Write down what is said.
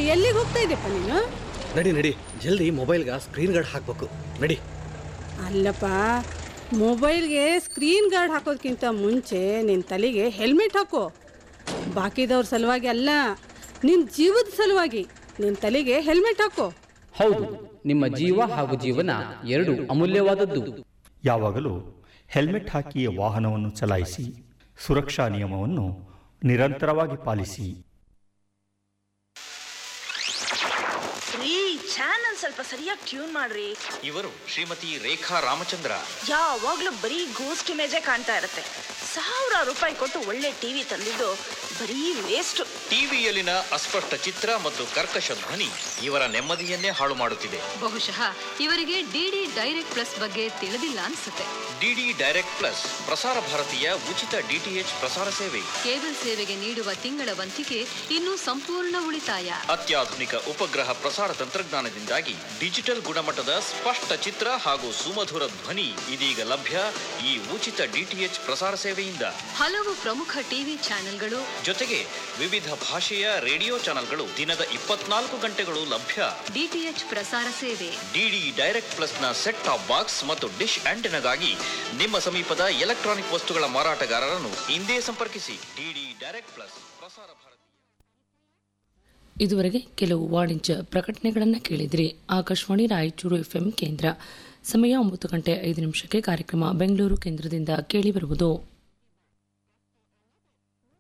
ಎಲ್ಲಿಗೆ ಹೋಗ್ತಾ ಇದ್ದೆಪ್ಪ ನೀನು ನಡಿ ನಡಿ ಜಲ್ದಿ ಮೊಬೈಲ್ಗೆ ಸ್ಕ್ರೀನ್ ಗಾರ್ಡ್ ಹಾಕ್ಬೇಕು ನಡಿ ಅಲ್ಲಪ್ಪ ಮೊಬೈಲ್ಗೆ ಸ್ಕ್ರೀನ್ ಗಾರ್ಡ್ ಹಾಕೋದಕ್ಕಿಂತ ಮುಂಚೆ ನಿನ್ನ ತಲೆಗೆ ಹೆಲ್ಮೆಟ್ ಹಾಕೋ ಬಾಕಿದವ್ರ ಸಲುವಾಗಿ ಅಲ್ಲ ನಿನ್ನ ಜೀವದ ಸಲುವಾಗಿ ನಿನ್ನ ತಲೆಗೆ ಹೆಲ್ಮೆಟ್ ಹಾಕೋ ಹೌದು ನಿಮ್ಮ ಜೀವ ಹಾಗೂ ಜೀವನ ಎರಡು ಅಮೂಲ್ಯವಾದದ್ದು ಯಾವಾಗಲೂ ಹೆಲ್ಮೆಟ್ ಹಾಕಿಯೇ ವಾಹನವನ್ನು ಚಲಾಯಿಸಿ ಸುರಕ್ಷಾ ನಿಯಮವನ್ನು ನಿರಂತರವಾಗಿ ಪಾಲಿಸಿ ರೀ ಚಾನಲ್ ಸ್ವಲ್ಪ ಸರಿಯಾಗಿ ಟ್ಯೂನ್ ಮಾಡ್ರಿ ಇವರು ಶ್ರೀಮತಿ ರೇಖಾ ರಾಮಚಂದ್ರ ಯಾವಾಗ್ಲೂ ಬರೀ ಗೋಸ್ಟ್ ಇಮೇಜೇ ಕಾಣ್ತಾ ಇರುತ್ತೆ ಸಾವಿರ ರೂಪಾಯಿ ಕೊಟ್ಟು ಒಳ್ಳೆ ಟಿವಿ ತಂದಿದ್ದು ಬರೀ ವೇಸ್ಟ್ ಟಿವಿಯಲ್ಲಿನ ಅಸ್ಪಷ್ಟ ಚಿತ್ರ ಮತ್ತು ಕರ್ಕಶ ಧ್ವನಿ ಇವರ ನೆಮ್ಮದಿಯನ್ನೇ ಹಾಳು ಮಾಡುತ್ತಿದೆ ಬಹುಶಃ ಇವರಿಗೆ ಡಿಡಿ ಡೈರೆಕ್ಟ್ ಪ್ಲಸ್ ಬಗ್ಗೆ ತಿಳಿದಿಲ್ಲ ಅನ್ಸುತ್ತೆ ಡಿಡಿ ಡೈರೆಕ್ಟ್ ಪ್ಲಸ್ ಪ್ರಸಾರ ಭಾರತೀಯ ಉಚಿತ ಡಿಟಿಎಚ್ ಪ್ರಸಾರ ಸೇವೆ ಕೇಬಲ್ ಸೇವೆಗೆ ನೀಡುವ ತಿಂಗಳ ವಂತಿಗೆ ಇನ್ನೂ ಸಂಪೂರ್ಣ ಉಳಿತಾಯ ಅತ್ಯಾಧುನಿಕ ಉಪಗ್ರಹ ಪ್ರಸಾರ ತಂತ್ರಜ್ಞಾನದಿಂದಾಗಿ ಡಿಜಿಟಲ್ ಗುಣಮಟ್ಟದ ಸ್ಪಷ್ಟ ಚಿತ್ರ ಹಾಗೂ ಸುಮಧುರ ಧ್ವನಿ ಇದೀಗ ಲಭ್ಯ ಈ ಉಚಿತ ಡಿಟಿಎಚ್ ಪ್ರಸಾರ ಸೇವೆಯಿಂದ ಹಲವು ಪ್ರಮುಖ ಟಿವಿ ಚಾನೆಲ್ಗಳು ಜೊತೆಗೆ ವಿವಿಧ ಭಾಷೆಯ ರೇಡಿಯೋ ಚಾನೆಲ್ಗಳು ದಿನದ ಇಪ್ಪತ್ನಾಲ್ಕು ಗಂಟೆಗಳು ಲಭ್ಯ ಡಿಟಿಎಚ್ ಪ್ರಸಾರ ಸೇವೆ ಡಿಡಿ ಡೈರೆಕ್ಟ್ ಪ್ಲಸ್ನ ಸೆಟ್ ಟಾಪ್ ಬಾಕ್ಸ್ ಮತ್ತು ಡಿಶ್ ಆಂಟೆನಾಗಾಗಿ ನಿಮ್ಮ ಸಮೀಪದ ಎಲೆಕ್ಟ್ರಾನಿಕ್ ವಸ್ತುಗಳ ಮಾರಾಟಗಾರರನ್ನು ಇಂದೇ ಸಂಪರ್ಕಿಸಿ ಡಿಡಿ ಡೈರೆಕ್ಟ್ ಪ್ಲಸ್ ಪ್ರಸಾರ ಭಾರತಿ ಇದುವರೆಗೆ ಕೆಲವು ವಾಣಿಜ್ಯ ಪ್ರಕಟಣೆಗಳನ್ನು ಕೇಳಿದ್ರಿ ಆಕಾಶವಾಣಿ ರಾಯಚೂರು ಎಫ್ಎಂ ಕೇಂದ್ರ ಸಮಯ ಒಂಬತ್ತು ಗಂಟೆ ಐದು ನಿಮಿಷಕ್ಕೆ ಕಾರ್ಯಕ್ರಮ ಬೆಂಗಳೂರು ಕೇಂದ್ರದಿಂದ ಕೇಳಿಬರುವುದು